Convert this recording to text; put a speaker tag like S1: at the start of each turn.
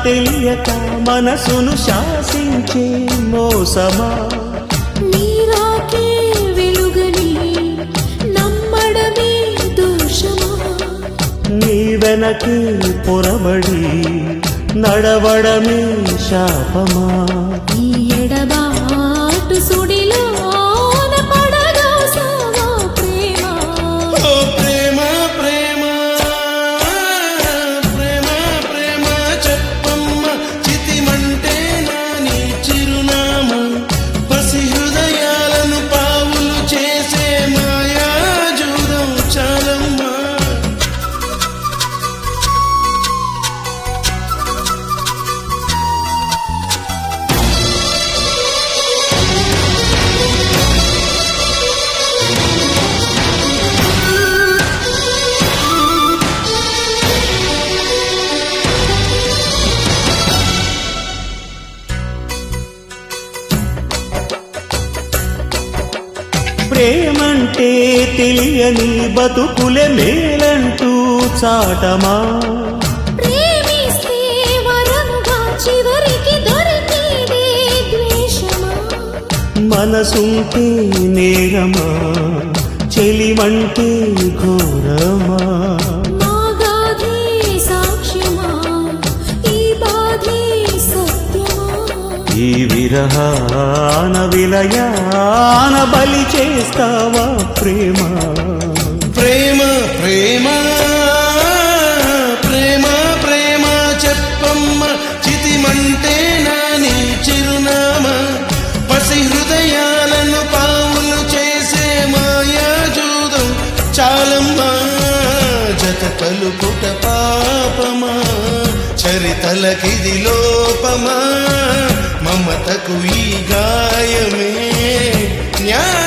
S1: తెలియక మనసును శాసించే మోసమా
S2: నీరాకే వెలుగని నమ్మడమే దోషమా
S1: నీ వెనకే పొరబడి నడవడమే శాపమా
S2: ఈ ఎడబాటు సుడిలోన పడదోసావా ప్రేమ
S3: ఓ ప్రేమ ప్రేమ ప్రేమ ప్రేమ చెప్పమ్మ చితిమంటే నా నీ చిరునామా పసి హృదయాలను పావులు చేసే మాయా జూదం చాలమ్మా
S1: ప్రేమంటే తెలియని బతుకులే మేలంటూ చాటమా
S2: ప్రేమిస్తే వరముగా చివరికి దొరికేదే ద్వేషమా
S1: మనసుంటే నేరమా చెలిమంటే ఘోరమా
S2: మాగాధే సాక్ష్యమా ఈ బాధే సత్యమా
S1: ఈ విరహాన విలయాన బలి చేస్తావా ప్రేమ
S3: ప్రేమ ప్రేమ ప్రేమ ప్రేమ చెప్పమ్మ చితిమంటే నా నీ చిరునామా పసి హృదయాలను పావులు చేసే మాయా జూదం చాలమ్మా జత కలుపుట పాపమా చరితలకిది లోపమా మమతకు ఈ గాయమే న్యాయ